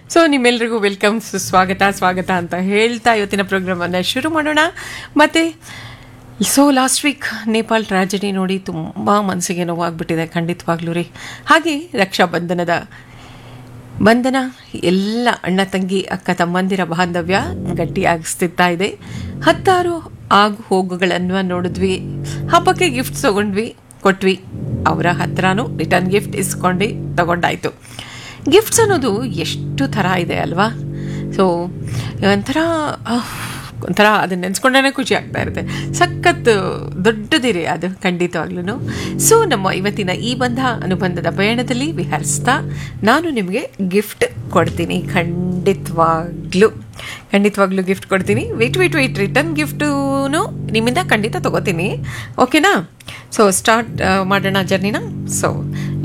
so ನಿಮ್ಮೆಲ್ರಿಗೂ welcome ಸುಸ್ವಾಗತ ಸ್ವಾಗತ ಅಂತ ಹೇಳ್ತಾ ಇವತ್ತಿನ ಪ್ರೋಗ್ರಾಮನ್ನು ಶುರು ಮಾಡೋಣ ಮತ್ತೆ so last week Nepal tragedy ನೋಡಿ ತುಂಬ ಮನಸ್ಸಿಗೆ ನೋವಾಗ್ಬಿಟ್ಟಿದೆ ಖಂಡಿತವಾಗ್ಲೂ ರೀ ಹಾಗೆ ರಕ್ಷಾಬಂಧನದ ಬಂಧನ ಎಲ್ಲ ಅಣ್ಣ ತಂಗಿ ಅಕ್ಕ ತಮ್ಮಂದಿರ ಬಾಂಧವ್ಯ ಗಟ್ಟಿಯಾಗಿಸ್ತಿತ್ತಾ ಇದೆ ಹತ್ತಾರು ಆಗು ಹೋಗುಗಳನ್ನು ನೋಡಿದ್ವಿ ಹಬ್ಬಕ್ಕೆ ಗಿಫ್ಟ್ಸ್ ತಗೊಂಡ್ವಿ ಕೊಟ್ವಿ ಅವರ ಹತ್ರನೂ ರಿಟರ್ನ್ ಗಿಫ್ಟ್ ಇಸ್ಕೊಂಡು ತಗೊಂಡಾಯ್ತು ಗಿಫ್ಟ್ಸ್ ಅನ್ನೋದು ಎಷ್ಟು ಥರ ಇದೆ ಅಲ್ವಾ ಸೊ ಒಂಥರ ಆಹ್, ಒಂಥರ ಅದನ್ನ ನೆನೆಸ್ಕೊಂಡೇ ಖುಷಿ ಆಗ್ತಾ ಇರುತ್ತೆ ಸಖತ್ ದೊಡ್ಡದಿರಿ ಅದು ಖಂಡಿತವಾಗ್ಲೂ ಸೊ ನಮ್ಮ ಇವತ್ತಿನ ಈ ಬಂಧ ಅನುಬಂಧದ ಪಯಣದಲ್ಲಿ ವಿಹರಿಸ್ತಾ ನಾನು ನಿಮಗೆ ಗಿಫ್ಟ್ ಕೊಡ್ತೀನಿ ಖಂಡಿತವಾಗ್ಲೂ ಖಂಡಿತವಾಗ್ಲೂ ಗಿಫ್ಟ್ ಕೊಡ್ತೀನಿ ವೆಯ್ಟ್ ವೆಯ್ಟ್ ವೆಯ್ಟ್ ರಿಟರ್ನ್ ಗಿಫ್ಟೂ ನಿಮ್ಮಿಂದ ಖಂಡಿತ ತಗೋತೀನಿ ಓಕೆನಾ ಸೊ ಸ್ಟಾರ್ಟ್ ಮಾಡೋಣ ಜರ್ನಿನ ಸೊ